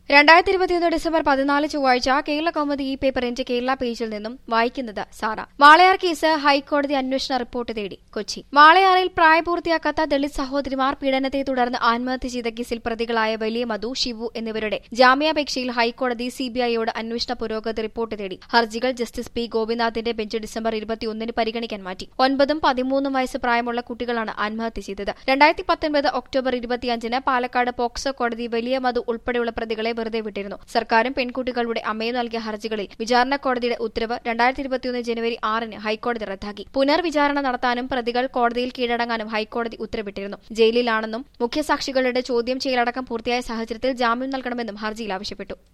രണ്ടായിരത്തി ഇരുപത്തിയൊന്ന് ഡിസംബർ പതിനാല് ചൊവ്വാഴ്ച കേരള കൗമുദി ഈ പേപ്പറിന്റെ കേരള പേജിൽ നിന്നും വായിക്കുന്നത് സാറ വാളയാർ കേസ് ഹൈക്കോടതി അന്വേഷണ റിപ്പോർട്ട് തേടി കൊച്ചി വാളയാറിൽ പ്രായപൂർത്തിയാക്കാത്ത ദളിത് സഹോദരിമാർ പീഡനത്തെ തുടർന്ന് ആത്മഹത്യ ചെയ്ത കേസിൽ പ്രതികളായ വലിയ മധു ഷിവു എന്നിവരുടെ ജാമ്യാപേക്ഷയിൽ ഹൈക്കോടതി സിബിഐയോട് അന്വേഷണ പുരോഗതി റിപ്പോർട്ട് തേടി ഹർജികൾ ജസ്റ്റിസ് പി ഗോപിനാഥിന്റെ ബെഞ്ച് ഡിസംബർ ഇരുപത്തിയൊന്നിന് പരിഗണിക്കാൻ മാറ്റി ഒൻപതും പതിമൂന്നും വയസ്സ് പ്രായമുള്ള കുട്ടികളാണ് ആത്മഹത്യ ചെയ്തത് രണ്ടായിരത്തി പത്തൊൻപത് ഒക്ടോബർ ഇരുപത്തിയഞ്ചിന് പാലക്കാട് പോക്സോ കോടതി വലിയ മധു ഉൾപ്പെടെയുള്ള പ്രതികളെ വെറുതെ വിട്ടിരുന്നു സർക്കാരും പെൺകുട്ടികളുടെ അമ്മയും നൽകിയ ഹർജികളിൽ വിചാരണ കോടതിയുടെ ഉത്തരവ് രണ്ടായിരത്തി ഇരുപത്തിയൊന്ന് ജനുവരി ആറിന് ഹൈക്കോടതി റദ്ദാക്കി പുനർവിചാരണ നടത്താനും പ്രതികൾ കോടതിയിൽ കീഴടങ്ങാനും ഹൈക്കോടതി ഉത്തരവിട്ടിരുന്നു ജയിലിലാണെന്നും മുഖ്യസാക്ഷികളുടെ ചോദ്യം ചെയ്യലടക്കം പൂർത്തിയായ സാഹചര്യത്തിൽ ജാമ്യം നൽകണമെന്നും ഹർജിയിൽ ആവശ്യപ്പെട്ടു